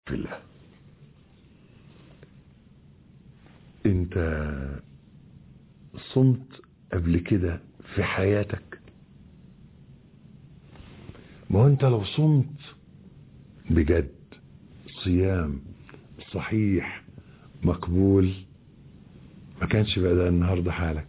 في الله انت صمت قبل كده في حياتك ما هو انت لو صمت بجد صيام صحيح مقبول ما كانش بقى ده النهاردة حالك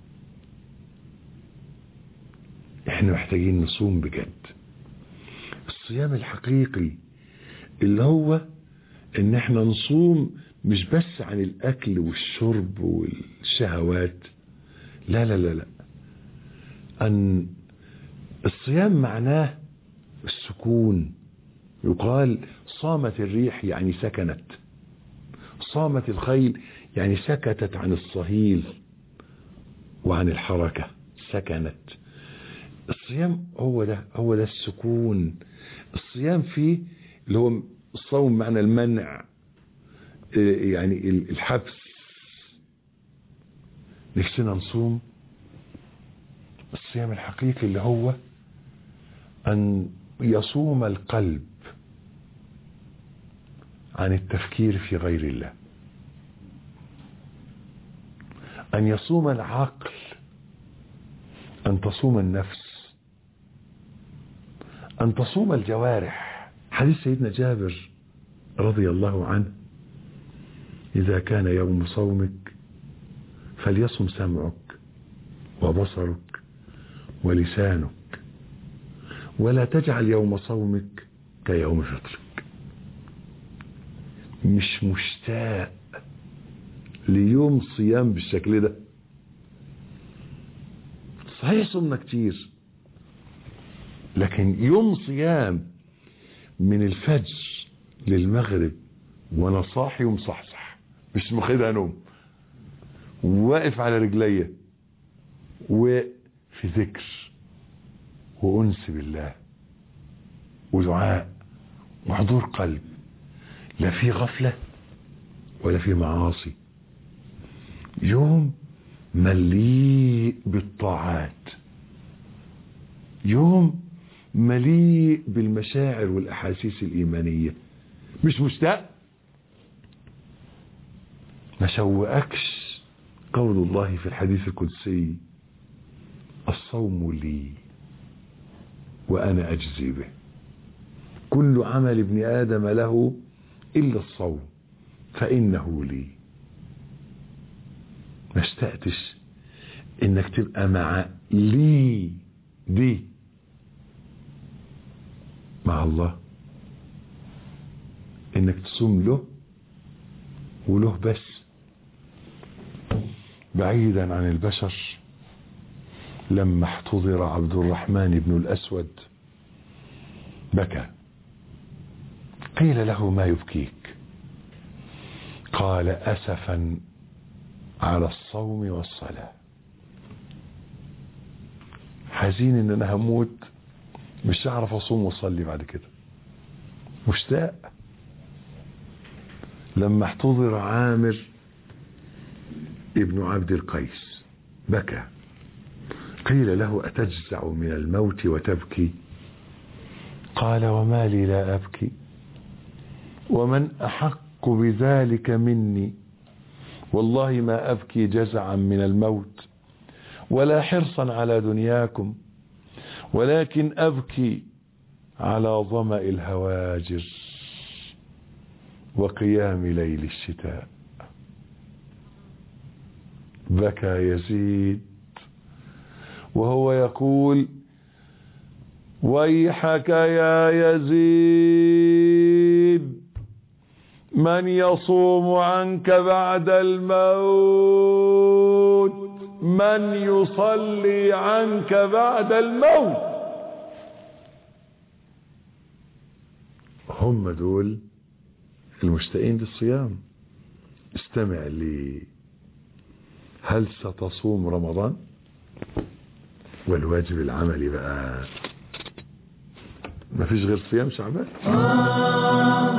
احنا محتاجين نصوم بجد الصيام الحقيقي اللي هو ان احنا نصوم مش بس عن الاكل والشرب والشهوات لا لا لا لا ان الصيام معناه السكون يقال صامت الريح يعني سكنت صامت الخيل يعني سكتت عن الصهيل وعن الحركة سكنت الصيام هو ده هو ده السكون الصيام فيه اللي هو الصوم معنى المنع يعني الحبس نفسنا نصوم الصيام الحقيقي اللي هو أن يصوم القلب عن التفكير في غير الله أن يصوم العقل أن تصوم النفس أن تصوم الجوارح حديث سيدنا جابر رضي الله عنه إذا كان يوم صومك فليصم سمعك وبصرك ولسانك ولا تجعل يوم صومك كيوم فطرك مش مشتاق ليوم صيام بالشكل ده صحيح صمنا كتير لكن يوم صيام من الفجر للمغرب وانا صاحي ومصحصح مش مخدها نوم واقف على رجليا وفي ذكر وانس بالله ودعاء وحضور قلب لا في غفلة ولا في معاصي يوم مليء بالطاعات يوم مليء بالمشاعر والأحاسيس الإيمانية مش مشتاق ما شوقكش قول الله في الحديث القدسي الصوم لي وأنا أجزي به كل عمل ابن آدم له إلا الصوم فإنه لي ما اشتقتش انك تبقى مع لي دي مع الله انك تصوم له وله بس بعيدا عن البشر لما احتضر عبد الرحمن بن الأسود بكى قيل له ما يبكيك قال أسفا على الصوم والصلاة حزين ان انا هموت مش هعرف اصوم واصلي بعد كده مشتاق لما احتضر عامر ابن عبد القيس بكى قيل له أتجزع من الموت وتبكي قال وما لي لا أبكي ومن أحق بذلك مني والله ما أبكي جزعا من الموت ولا حرصا على دنياكم ولكن أبكي على ظمأ الهواجر وقيام ليل الشتاء بكى يزيد وهو يقول ويحك يا يزيد من يصوم عنك بعد الموت من يصلي عنك بعد الموت هم دول المشتاقين للصيام استمع لي هل ستصوم رمضان والواجب العملي بقى ما فيش غير صيام شعبان